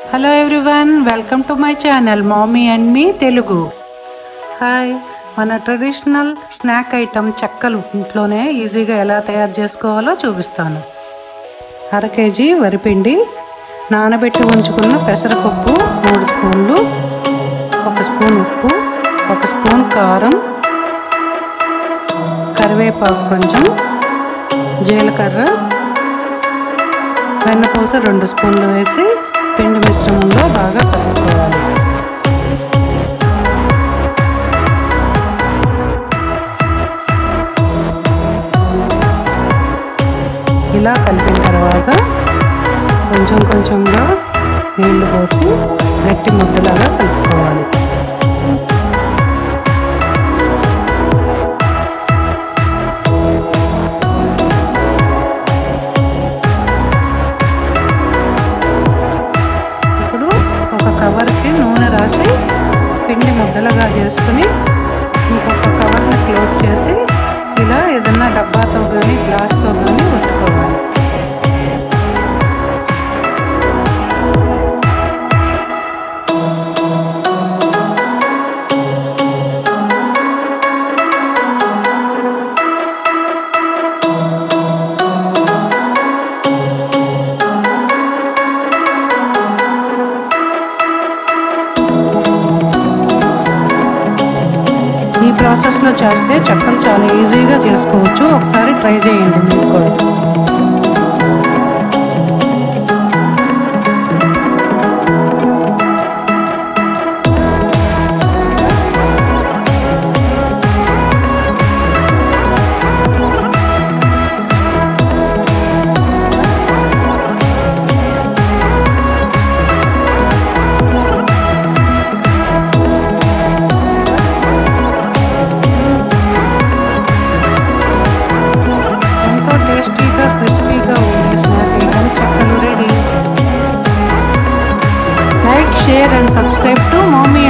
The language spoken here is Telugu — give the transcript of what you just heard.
hello everyone welcome to my channel mommy and మీ తెలుగు హాయ్ మన ట్రెడిషనల్ స్నాక్ ఐటమ్ చెక్కలు ఇంట్లోనే ఈజీగా ఎలా తయారు చేసుకోవాలో చూపిస్తాను అర కేజీ వరిపిండి నానబెట్టి ఉంచుకున్న పెసరపప్పు మూడు స్పూన్లు ఒక స్పూన్ ఉప్పు ఒక స్పూన్ కారం కరివేపాకు కొంచెం జీలకర్ర వెన్నపూస రెండు స్పూన్లు వేసి పిండి మిశ్రమంలో బాగా కలుపుకోవాలి ఇలా కలిపిన తర్వాత కొంచెం కొంచెంగా నీళ్లు పోసి గట్టి ముద్దలాగా కలుపుకోవాలి ఇప్పుడు ఒక కవర్కి నూనె రాసి పిండి ముద్దలుగా చేసుకుని ఇంకొక కవర్ని క్లోజ్ చేసి ఇలా ఏదన్నా డబ్బాతో కానీ గ్లాస్తో కానీ ఒత్తుకోవాలి ఈ ప్రాసెస్లో చేస్తే చెక్కలు చాలా ఈజీగా చేసుకోవచ్చు ఒకసారి ట్రై చేయండి మీరు కూడా ఎంతో టేస్టీగా క్రిస్పీగా ఉండే స్నాక్ ఐటమ్ చెక్కలు ready like share and subscribe to mummy